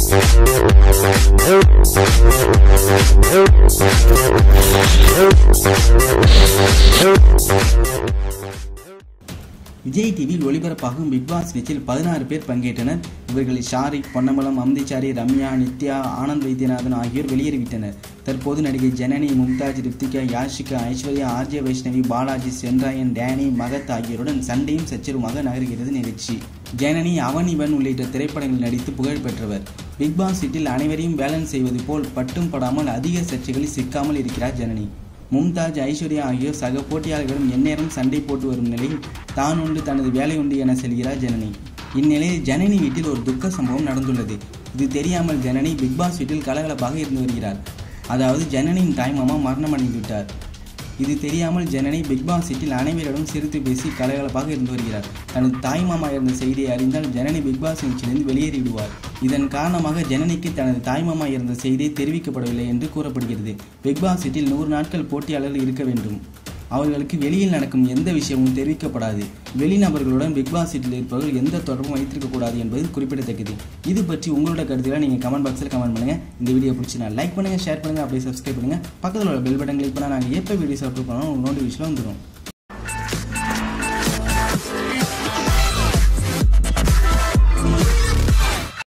விஜய் டிவியில் ஒளிபரப்பாகும் big pass நிகழ்ச்சியில் பதினாறு பேர் பங்கேற்றனர் இவர்களில் ஷாரிக் பொன்னம்பலம் அம்திச்சாரி ரம்யா நித்யா ஆனந்த் வைத்தியநாதன் ஆகியோர் வெளியேறிவிட்டனர் தற்போது நடிகை ஜனனி மும்தாஜ் ரித்திகா யாஷிகா ஐஸ்வர்யா ஆர்ஜே வைஷ்ணவி பாலாஜி சென்ராயன் டேனி மகத் ஆகியோருடன் சண்டையும் சச்சரவுமாக நகர்கிறது நிகழ்ச்சி ஜனனி அவன் இவன் உள்ளிட்ட திரைப்படங்களில் நடித்து புகழ் பெற்றவர் பிக் பாஸ் வீட்டில் அனைவரையும் பேலன்ஸ் செய்வது போல் பட்டும் படாமல் அதிக சர்ச்சைகளில் சிக்காமல் இருக்கிறார் ஜனனி மும்தாஜ் ஐஸ்வர்யா ஆகியோர் சக போட்டியாளர்களும் எந்நேரம் சண்டை போட்டு வரும் நிலையில் தான் உண்டு தனது வேலை உண்டு என செல்கிறார் ஜனனி இந்நிலையில் ஜனனி வீட்டில் ஒரு துக்க சம்பவம் நடந்துள்ளது இது தெரியாமல் ஜனனி பிக் பாஸ் வீட்டில் கலகலப்பாக இருந்து வருகிறார் அதாவது ஜனனியின் தாய்மாமா மரணமடைந்து விட்டார் இது தெரியாமல் ஜனனி பிக் பாஸ் வீட்டில் அனைவரிடம் சிரித்து பேசி கலகலப்பாக இருந்து வருகிறார் தனது தாய்மாமா இருந்த செய்தியை அறிந்தால் ஜனனி பிக் பாஸ் நிகழ்ச்சியிலிருந்து வெளியேறிவிடுவார் இதன் காரணமாக ஜனனிக்கு தனது தாய்மாமா இருந்த செய்தி தெரிவிக்கப்படவில்லை என்று கூறப்படுகிறது பிக் பாஸ் வீட்டில் நூறு நாட்கள் போட்டியாளர்கள் இருக்க வேண்டும் அவர்களுக்கு வெளியில் நடக்கும் எந்த விஷயமும் தெரிவிக்கப்படாது வெளிநபர்களுடன் பிக் பாஸ் வீட்டில் இருப்பவர்கள் எந்த தொடர்பும் வைத்திருக்க கூடாது என்பது குறிப்பிடத்தக்கது இது பற்றி உங்களோட கருத்துக்களை நீங்கள் கமெண்ட் பாக்ஸில் கமெண்ட் பண்ணுங்கள் இந்த வீடியோ பிடிச்சினா லைக் பண்ணுங்கள் ஷேர் பண்ணுங்கள் அப்படியே சப்ஸ்கிரைப் பண்ணுங்கள் பக்கத்தில் உள்ள பெல் பட்டன் கிளிக் பண்ணால் நாங்கள் எப்போ வீடியோஸ் அப்லோட் பண்ணாலும் நோட்டிஃபிகேஷன் வந்துடும்